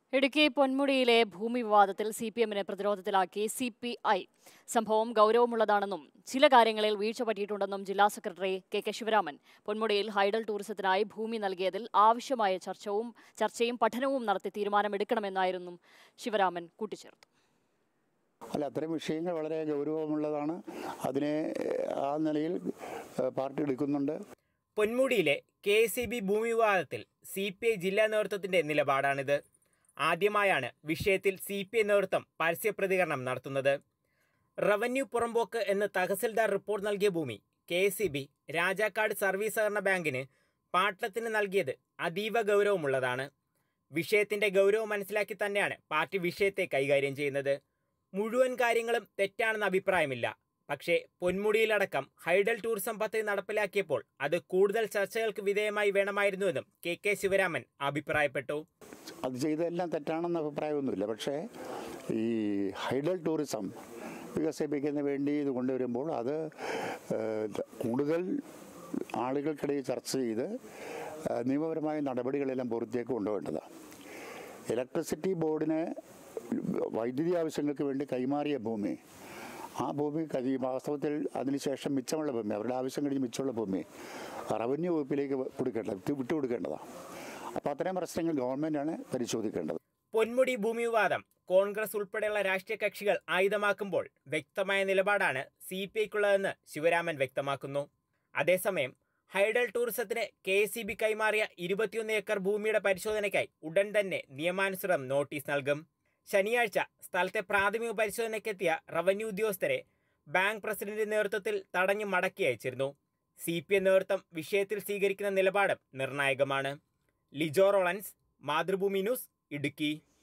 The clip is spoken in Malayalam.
ഇടുക്കി പൊന്മുടിയിലെ ഭൂമി വിവാദത്തിൽ സി പി എമ്മിനെ പ്രതിരോധത്തിലാക്കി സി പി ഐ സംഭവം ഗൗരവമുള്ളതാണെന്നും ചില കാര്യങ്ങളിൽ വീഴ്ച പറ്റിയിട്ടുണ്ടെന്നും ജില്ലാ സെക്രട്ടറി കെ കെ ശിവരാമൻ പൊന്മുടിയിൽ ഹൈഡൽ ടൂറിസത്തിനായി ഭൂമി നൽകിയതിൽ ആവശ്യമായ ചർച്ചവും ചർച്ചയും പഠനവും നടത്തി തീരുമാനമെടുക്കണമെന്നായിരുന്നു ശിവരാമൻ കൂട്ടിച്ചേർത്തു അല്ല അത്തരം വിഷയങ്ങൾ വളരെ ഗൗരവമുള്ളതാണ് അതിനെ ആ നിലയിൽ ഏഹ്, പാർട്ടി എടുക്കുന്നുണ്ട് പൊന്മുടിയിലെ കെ എസ് ബി ഭൂമി വിവാദത്തിൽ സി പി ഐ ജില്ലാ നേതൃത്വത്തിന്റെ നിലപാടാണിത് ആദ്യമായാണ് വിഷയത്തിൽ സി പി ഐ നേതൃത്വം പരസ്യ പ്രതികരണം നടത്തുന്നത് റവന്യൂ പുറമ്പോക്ക് എന്ന് തഹസിൽദാർ റിപ്പോർട്ട് നൽകിയ ഭൂമി K S B Rajakkad service സഹകരണ ബാങ്കിന് പാട്ടത്തിന് നൽകിയത് അതീവ ഗൗരവമുള്ളതാണ് വിഷയത്തിന്റെ ഗൗരവം മനസ്സിലാക്കി തന്നെയാണ് പാർട്ടി വിഷയത്തെ കൈകാര്യം ചെയ്യുന്നത് മുഴുവൻ കാര്യങ്ങളും തെറ്റാണെന്ന അഭിപ്രായമില്ല പക്ഷേ പൊന്മുടിയിലടക്കം ഹൈഡൽ ടൂറിസം പദ്ധതി നടപ്പിലാക്കിയപ്പോൾ അത് കൂടുതൽ ചർച്ചകൾക്ക് വിധേയമായി വേണമായിരുന്നുവെന്നും കെ കെ ശിവരാമൻ അഭിപ്രായപ്പെട്ടു അത് ചെയ്തതെല്ലാം തെറ്റാണെന്ന അഭിപ്രായമൊന്നുമില്ല പക്ഷേ ഈ ഹൈഡൽ ടൂറിസം വികസിപ്പിക്കുന്നതിന് വേണ്ടി ഇത് കൊണ്ടുവരുമ്പോൾ അത് ഏഹ്, കൂടുതൽ ആളുകൾക്കിടയിൽ ചർച്ച ചെയ്ത് ഏഹ്, നിയമപരമായ നടപടികളെല്ലാം പൂർത്തിയാക്കി കൊണ്ടുപോകേണ്ടതാണ് ഇലക്ട്രിസിറ്റി ബോർഡിന് വൈദ്യുതി ആവശ്യങ്ങൾക്ക് വേണ്ടി കൈമാറിയ ഭൂമി ആ ഭൂമി കരി വാസ്തവത്തിൽ അതിനുശേഷം മിച്ചമുള്ള ഭൂമി അവരുടെ ആവശ്യം കഴിഞ്ഞ് മിച്ചമുള്ള ഭൂമി റവന്യൂ വകുപ്പിലേക്ക് കൊടുക്കേണ്ടത് വിട്ടു വിട്ടുകൊടുക്കേണ്ടതാണ് അപ്പോൾ അത്തരം പ്രശ്നങ്ങൾ ഗവൺമെൻറ്റാണ് പരിശോധിക്കേണ്ടത് പൊന്മുടി ഭൂമി വിവാദം കോൺഗ്രസ് ഉൾപ്പെടെയുള്ള രാഷ്ട്രീയ കക്ഷികൾ ആയുധമാക്കുമ്പോൾ വ്യക്തമായ നിലപാടാണ് സി പി ഐക്കുള്ളതെന്ന് ശിവരാമൻ വ്യക്തമാക്കുന്നു അതേസമയം ഹൈഡൽ ടൂറിസത്തിന് കെ എസ് ബി കൈമാറിയ ഇരുപത്തിയൊന്ന് ഏക്കർ ഭൂമിയുടെ പരിശോധനയ്ക്കായി ഉടൻ തന്നെ നിയമാനുസൃതം നോട്ടീസ് നൽകും ശനിയാഴ്ച സ്ഥലത്തെ പ്രാഥമിക പരിശോധനയ്ക്കെത്തിയ റവന്യൂ ഉദ്യോഗസ്ഥരെ ബാങ്ക് പ്രസിഡന്റ് നേതൃത്വത്തിൽ തടഞ്ഞു മടക്കി അയച്ചിരുന്നു സി പി എം നേതൃത്വം വിഷയത്തിൽ സ്വീകരിക്കുന്ന നിലപാട് നിർണായകമാണ് ലിജോ റോളൻസ് മാതൃഭൂമി ന്യൂസ് ഇടുക്കി